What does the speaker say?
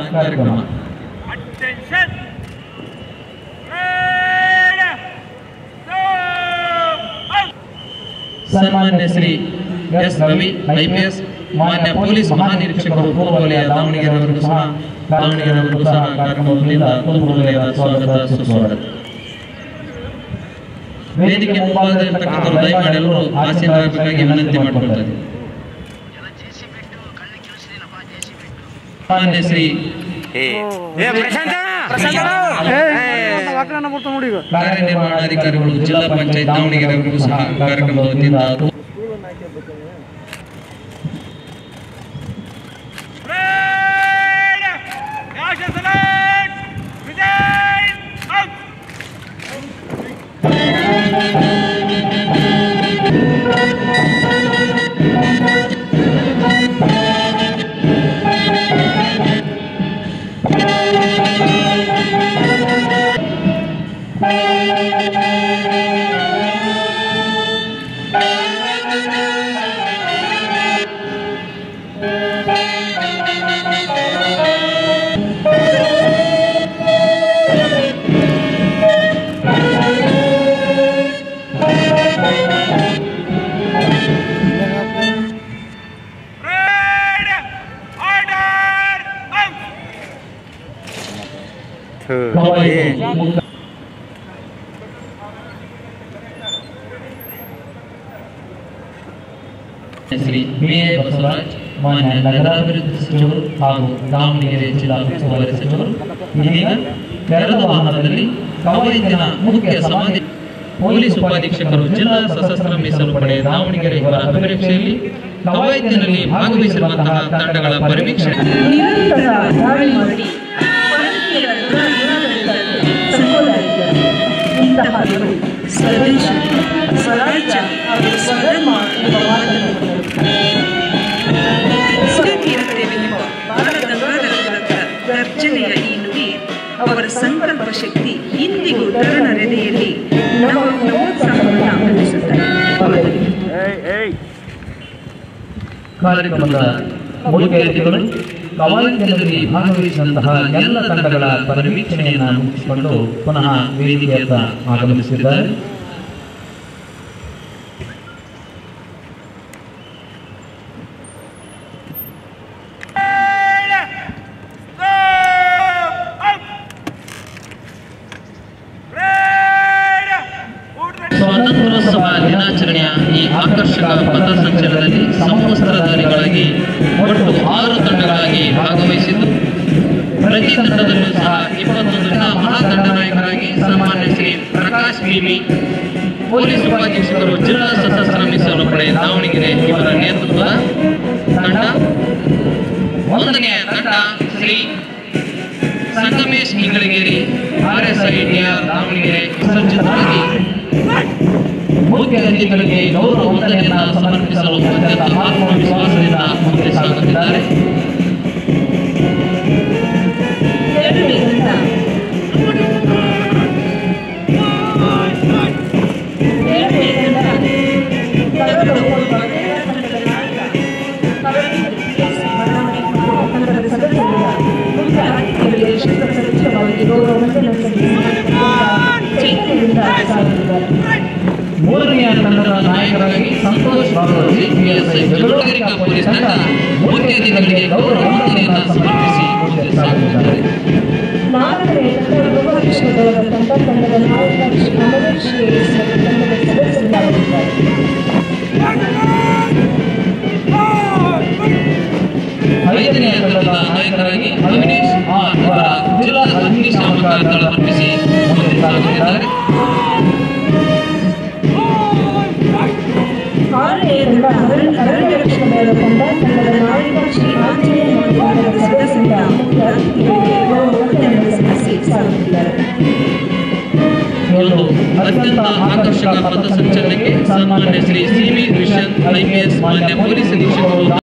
ಕಾರ್ಯಕ್ರಮ Attention! Ready! Go! Out! ಸನ್ಮಾನ್ಯ Shri S Ravi IPS ಮಾನ್ಯ ಪೊಲೀಸ್ ಮಹಾನಿರೀಕ್ಷಕರು ಪೂರ್ವ ವಲಯ ದಾವಣಗೆರೆ ಅವರಿಗೂ ಸಹ ದಾವಣಗೆರೆ ಅವರಿಗೂ ಸಹ ಕಾರ್ಯಕ್ರಮದಿಂದ ಪೂರ್ವ ವಲಯದ ಸ್ವಾಗತ ಸುಸ್ವಾಗತ ವೇದಿಕೆ ಮುಂಭಾಗದಲ್ಲಿರ್ತಕ್ಕಂಥ ದಯಮಾಡಿ ಎಲ್ಲರೂ ಆಸೀನರಾಗಬೇಕಾಗಿ ವಿನಂತಿ ಮಾಡಿಕೊಳ್ತಾರೆ ಮಾನ್ಯ ಶ್ರೀ ಕಾರ್ಯನಿರ್ವಹಣಾಧಿಕಾರಿಗಳು ಜಿಲ್ಲಾ ಪಂಚಾಯತ್ ದಾವಣಗೆರೆ ಅವರಿಗೂ ಸಹ ಕಾರ್ಯಕ್ರಮದ ವತಿಯಿಂದ Ready! Action select! Resign! Out! Ready! Order! Out! Shri B A Basavaraj ಮಾನ್ಯ ನಗರಾಭಿವೃದ್ಧಿ ಸಚಿವರು ಹಾಗೂ ದಾವಣಗೆರೆ ಜಿಲ್ಲಾ ಉಸ್ತುವಾರಿ ಸಚಿವರು ಇದೀಗ ತೆರೆದ ವಾಹನದಲ್ಲಿ ಕವಾಯತಿನ ಮುಖ್ಯ ಸಮಾಧಿ ಪೊಲೀಸ್ ಉಪಾಧೀಕ್ಷಕರು ಜಿಲ್ಲಾ ಸಶಸ್ತ್ರ ಮೀಸಲು ಪಡೆ ದಾವಣಗೆರೆ ಇವರ ಅಭಿರಕ್ಷೆಯಲ್ಲಿ ಕವಾಯತಿನಲ್ಲಿ ಭಾಗವಹಿಸಿರುವಂತಹ ತಂಡಗಳ ಪರಿವೀಕ್ಷಣೆ ನಿರಂತರ ದಾಳಿ ಮಾಡಿ ಪರಕೀಯರ ದುರಾಚಾರಗಳಿಗೆ ಸಂಕೋಲಾಗಿದ್ದರು ಇಂತಹವರು ಸ್ವದೇಶ ಸ್ವರಾಜ್ಯ ಹಾಗೂ ಸ್ವಧರ್ಮ ಎಂಬ ಮಾತನ್ನು ಸ್ವೀಕರಿಸುತ್ತೇವೆನ್ನುವ ಬಾಲಗಂಗಾಧರ ತಿಲಕರ ಗರ್ಜನೆಯ ಈ ನುಡಿ ಅವರ ಸಂಕಲ್ಪ ಶಕ್ತಿ ಇಂದಿಗೂ ತರುಣ ಹೃದಯಲ್ಲಿ ನವ ನವೋತ್ಸಾಹವನ್ನು ಅಂದಿಸುತ್ತದೆ ಅವರಿಗೆ ಕಾರ್ಯಕ್ರಮದ ಮುಖ್ಯ ಅತಿಥಿಗಳು ಕವಾಯತಿನಲ್ಲಿ ಭಾಗವಹಿಸಿದಂತಹ ಎಲ್ಲ ತಂಡಗಳ ಪರಿವೀಕ್ಷಣೆಯನ್ನು ಮುಗಿಸಿಕೊಂಡು ಪುನಃ ವೇದಿಕೆಯತ್ತ ಆಗಮಿಸಿದ್ದಾರೆ Ready! Go! Out! Ready! Order! ಸ್ವಾತಂತ್ರ್ಯೋತ್ಸವ ದಿನಾಚರಣೆಯ ಈ ಆಕರ್ಷಕ ಪಥಸಂಚಲನದಲ್ಲಿ ಸಮವಸ್ತ್ರಧಾರಿಗಳಾಗಿ ಒಟ್ಟು ಆರು ತಂಡಗಳಾಗಿ ಭಾಗವಹಿಸಿದ್ದು ಪ್ರತಿ ತಂಡದಲ್ಲೂ ಸಹ ಇಪ್ಪತ್ತೊಂದು ಜನ ಮಹಾದಂಡನಾಯಕರಾಗಿ ಸನ್ಮಾನ್ಯ ಶ್ರೀ ಪ್ರಕಾಶ್ ಬಿಬಿ ಪೊಲೀಸ್ ಉಪಾಧೀಕ್ಷಕರು ಜಿಲ್ಲಾ ಸಶಸ್ತ್ರ ಮೀಸಲು ಪಡೆ ದಾವಣಗೆರೆ ಇವರ ನೇತೃತ್ವದ ತಂಡ ಒಂದನೆಯ ತಂಡ Shri Sangamesh Ingalageri R S I T R Davanagere ಸಂಚಿತರಾಗಿ ಮುಖ್ಯ ಅತಿಥಿಗಳಿಗೆ ಗೌರವ ವಂದನೆಯನ್ನ ಸಮರ್ಪಿಸಲು ಅತ್ಯಂತ ಆತ್ಮವಿಶ್ವಾಸದಿಂದ ಮುಂದೆ ಸಾಗುತ್ತಿದ್ದಾರೆ ಎರಡನೇ ತಂಡ ಎರಡನೇ ತಂಡ ಕನ್ನಡ ಹೋಗುವ ತಂಡದ ನಾಯಕ ಕವಡಿ ಪಿಎಸ್ ಬಡಾವಣೆ ಹಾಗೂ ತಂಡದ ಸದಸ್ಯರಿಂದ ಮುಖ್ಯ ಅತಿಥಿಗಳಿಗೆ ಶಸ್ತ್ರಸಜ್ಜಿತವಾಗಿ ಗೌರವ ವಂದನೆ ಸಲ್ಲಿಸಿ ಚೈತನ್ಯದಿಂದ ಸಾಗುತ್ತಿದ್ದಾರೆ ಮೂರನೆಯ ತಂಡದ ನಾಯಕರಾಗಿ ಸಂತೋಷ್ ಭಾಗವತಿ ಪಿಎಸ್ಐ ಬೆಂಗಳೂರಿನ ಪೊಲೀಸ್ ತಂಡ ಮುಖ್ಯ ಅತಿಥಿಗಳಿಗೆ ಗೌರವ ವಂದನೆಯನ್ನ ಸಮರ್ಪಿಸಿ ಮುಂದೆ ಸಾಗುತ್ತಿದ್ದಾರೆ ನಾಲ್ಕನೇ ತಂಡ ಗೃಹವಿಷ್ಣುಗಳ ತಂಡ ತಂಡದ ನಾಯಕ ಶ್ರೀ ಅಮರೇಶ್ ಕೇಸ್ ಮತ್ತು ತಂಡದ ಸದಸ್ಯರಾಗಿದ್ದಾರೆ ಐದನೆಯ ತಂಡದ ನಾಯಕರಾಗಿ ಅವಿನೇಶ್ ಆರ್ ಅವರ ಜಿಲ್ಲಾ ಅಗ್ನಿಶಾಮಕ ದಳ ಅರ್ಪಿಸಿ ಮುಂದೆ ಸಾಗುತ್ತಿದ್ದಾರೆ ಆರನೇ ತಂಡ ಅರಣ್ಯ ಅರಣ್ಯ ರಕ್ಷಣೆಯ ತಂಡ ತಂಡದ ನಾಯಕ ಶ್ರೀ ಆಂಜನೇಯ ಮತ್ತು ತಂಡದ ಸದಸ್ಯರಿಂದ ಮುಖ್ಯ ಅತಿಥಿಗಳಿಗೆ ಗೌರವ ವಂದನೆಯನ್ನು ಸಲ್ಲಿಸಿ ಸಾಗುತ್ತಿದ್ದಾರೆ ಒಂದು ಅತ್ಯಂತ ಆಕರ್ಷಕ ಪಥಸಂಚಲನಕ್ಕೆ ಸನ್ಮಾನ್ಯ ಶ್ರೀ ಸಿ ವಿ ವಿಷನ್ ಐಪಿಎಸ್ ಮಾನ್ಯ ಪೊಲೀಸ್ ಅಧೀಕ್ಷಕರು